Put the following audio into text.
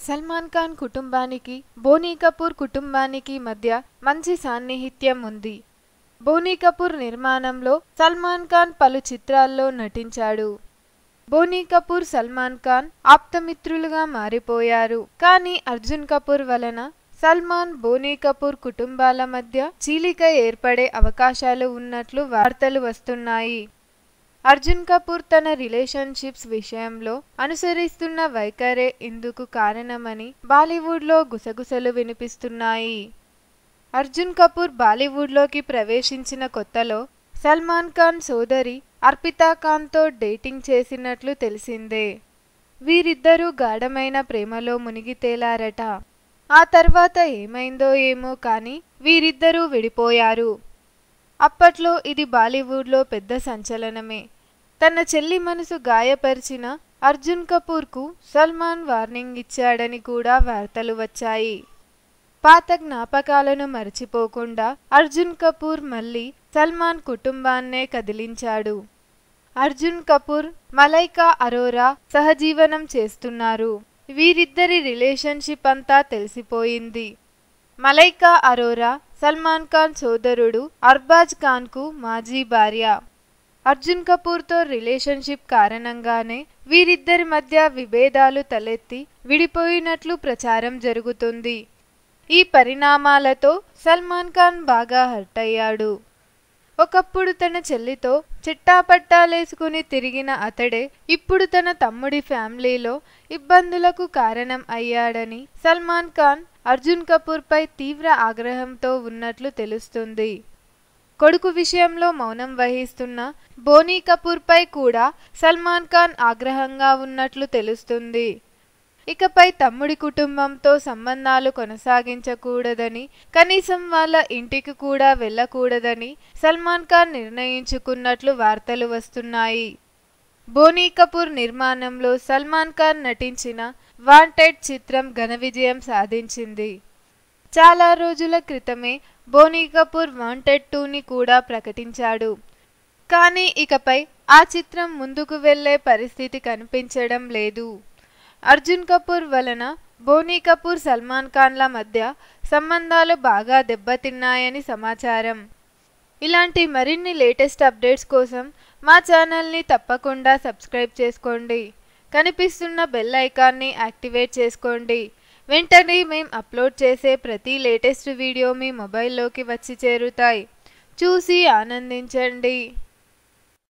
సల్మాన్ ఖాన్ కుటుంబానికి బోనీ కపూర్ కుటుంబానికి మధ్య మంచి సాన్నిహిత్యం ఉంది బోనీ కపూర్ నిర్మాణంలో సల్మాన్ ఖాన్ పలు చిత్రాల్లో నటించాడు బోనీ కపూర్ సల్మాన్ ఖాన్ ఆప్తమిత్రులుగా మారిపోయారు కానీ అర్జున్ కపూర్ వలన సల్మాన్ బోనీ కపూర్ కుటుంబాల మధ్య చీలిక ఏర్పడే అవకాశాలు ఉన్నట్లు వార్తలు వస్తున్నాయి అర్జున్ కపూర్ తన రిలేషన్షిప్స్ విషయంలో అనుసరిస్తున్న వైఖరే ఇందుకు కారణమని బాలీవుడ్లో గుసగుసలు వినిపిస్తున్నాయి అర్జున్ కపూర్ బాలీవుడ్లోకి ప్రవేశించిన కొత్తలో సల్మాన్ ఖాన్ సోదరి అర్పితా ఖాన్తో డేటింగ్ చేసినట్లు తెలిసిందే వీరిద్దరూ గాఢమైన ప్రేమలో మునిగి తేలారట ఆ తర్వాత ఏమైందో ఏమో కానీ వీరిద్దరూ విడిపోయారు అప్పట్లో ఇది బాలీవుడ్లో పెద్ద సంచలనమే తన చెల్లి మనసు గాయపరిచిన అర్జున్ కపూర్కు సల్మాన్ వార్నింగ్ ఇచ్చాడని కూడా వార్తలు వచ్చాయి పాత జ్ఞాపకాలను మర్చిపోకుండా అర్జున్ కపూర్ మళ్ళీ సల్మాన్ కుటుంబాన్నే కదిలించాడు అర్జున్ కపూర్ మలైకా అరోరా సహజీవనం చేస్తున్నారు వీరిద్దరి రిలేషన్షిప్ అంతా తెలిసిపోయింది మలైకా అరోరా సల్మాన్ ఖాన్ సోదరుడు అర్బాజ్ ఖాన్కు మాజీ భార్య అర్జున్ కపూర్తో రిలేషన్షిప్ కారణంగానే వీరిద్దరి మధ్య విభేదాలు తలెత్తి విడిపోయినట్లు ప్రచారం జరుగుతుంది ఈ పరిణామాలతో సల్మాన్ ఖాన్ బాగా హర్ట్ అయ్యాడు ఒకప్పుడు తన చెల్లితో చిట్టాపట్టాలేసుకుని తిరిగిన అతడే ఇప్పుడు తన తమ్ముడి ఫ్యామిలీలో ఇబ్బందులకు కారణం అయ్యాడని సల్మాన్ ఖాన్ అర్జున్ కపూర్పై తీవ్ర ఆగ్రహంతో ఉన్నట్లు తెలుస్తుంది కొడుకు విషయంలో మౌనం వహిస్తున్న బోనీ కపూర్పై కూడా సల్మాన్ ఖాన్ ఆగ్రహంగా ఉన్నట్లు తెలుస్తుంది ఇకపై తమ్ముడి కుటుంబంతో సంబంధాలు కొనసాగించకూడదని కనీసం వాళ్ళ ఇంటికి కూడా వెళ్ళకూడదని సల్మాన్ ఖాన్ నిర్ణయించుకున్నట్లు వార్తలు వస్తున్నాయి బోనీ కపూర్ నిర్మాణంలో సల్మాన్ ఖాన్ నటించిన వాంటెడ్ చిత్రం ఘన విజయం సాధించింది చాలా రోజుల క్రితమే బోనీ కపూర్ వాంటెడ్ టూని కూడా ప్రకటించాడు కానీ ఇకపై ఆ చిత్రం ముందుకు వెళ్లే పరిస్థితి కనిపించడం లేదు అర్జున్ కపూర్ వలన బోనీ కపూర్ సల్మాన్ ఖాన్ల మధ్య సంబంధాలు బాగా దెబ్బతిన్నాయని సమాచారం ఇలాంటి మరిన్ని లేటెస్ట్ అప్డేట్స్ కోసం మా ఛానల్ని తప్పకుండా సబ్స్క్రైబ్ చేసుకోండి కనిపిస్తున్న బెల్ ఐకాన్ని యాక్టివేట్ చేసుకోండి వెంటనే మేము అప్లోడ్ చేసే ప్రతి లేటెస్ట్ వీడియో మీ మొబైల్లోకి వచ్చి చేరుతాయి చూసి ఆనందించండి